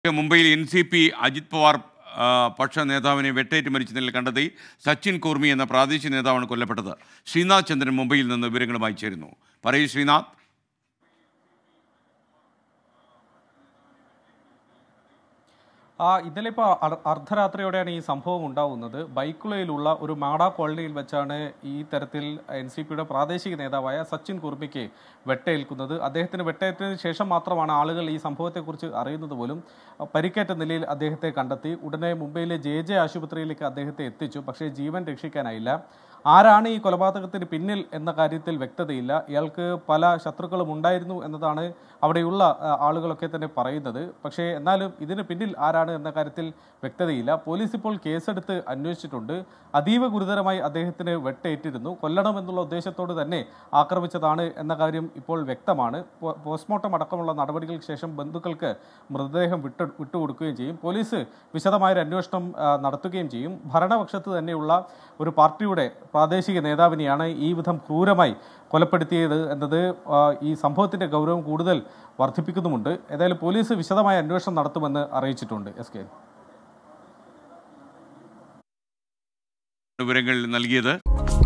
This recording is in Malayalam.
മുംബൈയിൽ N C P Ajit Pawar ആ, പക്ഷ നേതാവിനെ വെട്ടേറ്റ് മരിച്ച നിലയിൽ കണ്ടെത്തി സച്ചിൻ കുർമി എന്ന പ്രാദേശിക നേതാവാണ് കൊല്ലപ്പെട്ടത് ശ്രീനാഥ് ചന്ദ്രൻ മുംബൈയിൽ നിന്ന് വിവരങ്ങളുമായി ചേരുന്നു പറയൂ ശ്രീനാഥ് ആ ഇന്നലെ ഇപ്പോൾ അർദ്ധരാത്രിയോടെയാണ് ഈ സംഭവം ഉണ്ടാവുന്നത് ബൈക്കുളയിലുള്ള ഒരു മാഡ കോളനിയിൽ വെച്ചാണ് ഈ തരത്തിൽ എൻ സി പിയുടെ പ്രാദേശിക നേതാവായ സച്ചിൻ കുർമിക്ക് വെട്ടേൽക്കുന്നത് അദ്ദേഹത്തിന് വെട്ടേറ്റതിന് ശേഷം മാത്രമാണ് ആളുകൾ ഈ സംഭവത്തെക്കുറിച്ച് അറിയുന്നത് പോലും പരിക്കേറ്റ നിലയിൽ അദ്ദേഹത്തെ കണ്ടെത്തി ഉടനെ മുംബൈയിലെ ജെ ജെ ആശുപത്രിയിലേക്ക് അദ്ദേഹത്തെ എത്തിച്ചു പക്ഷേ ജീവൻ രക്ഷിക്കാനായില്ല ആരാണ് ഈ കൊലപാതകത്തിന് പിന്നിൽ എന്ന കാര്യത്തിൽ വ്യക്തതയില്ല ഇയാൾക്ക് പല ശത്രുക്കളും ഉണ്ടായിരുന്നു എന്നതാണ് അവിടെയുള്ള ആ, ആളുകളൊക്കെ തന്നെ പറയുന്നത് പക്ഷേ എന്നാലും ഇതിന് പിന്നിൽ ആരാണ് എന്ന കാര്യത്തിൽ വ്യക്തതയില്ല പോലീസ് ഇപ്പോൾ കേസെടുത്ത് അന്വേഷിച്ചിട്ടുണ്ട് അതീവ ഗുരുതരമായി അദ്ദേഹത്തിന് വെട്ടേറ്റിരുന്നു കൊല്ലണമെന്നുള്ള ഉദ്ദേശത്തോട് തന്നെ ആക്രമിച്ചതാണ് എന്ന കാര്യം ഇപ്പോൾ വ്യക്തമാണ് പോ- പോസ്റ്റ്മോർട്ടം അടക്കമുള്ള നടപടികൾക്ക് ശേഷം ബന്ധുക്കൾക്ക് മൃതദേഹം വിട്ടു വിട്ടുകൊടുക്കുകയും ചെയ്യും പോലീസ് വിശദമായൊരു അന്വേഷണം ആ, നടത്തുകയും ചെയ്യും ഭരണപക്ഷത്ത് തന്നെയുള്ള ഒരു പാർട്ടിയുടെ പ്രാദേശിക നേതാവിനെയാണ് ഈ വിധം ക്രൂരമായി കൊലപ്പെടുത്തിയത് എന്നത് ആ, ഈ സംഭവത്തിന്റെ ഗൗരവം കൂടുതൽ വർദ്ധിപ്പിക്കുന്നുമുണ്ട് ഏതായാലും പോലീസ് വിശദമായ അന്വേഷണം നടത്തുമെന്ന് അറിയിച്ചിട്ടുണ്ട് എസ് കെ വിവരങ്ങൾ നൽകിയത്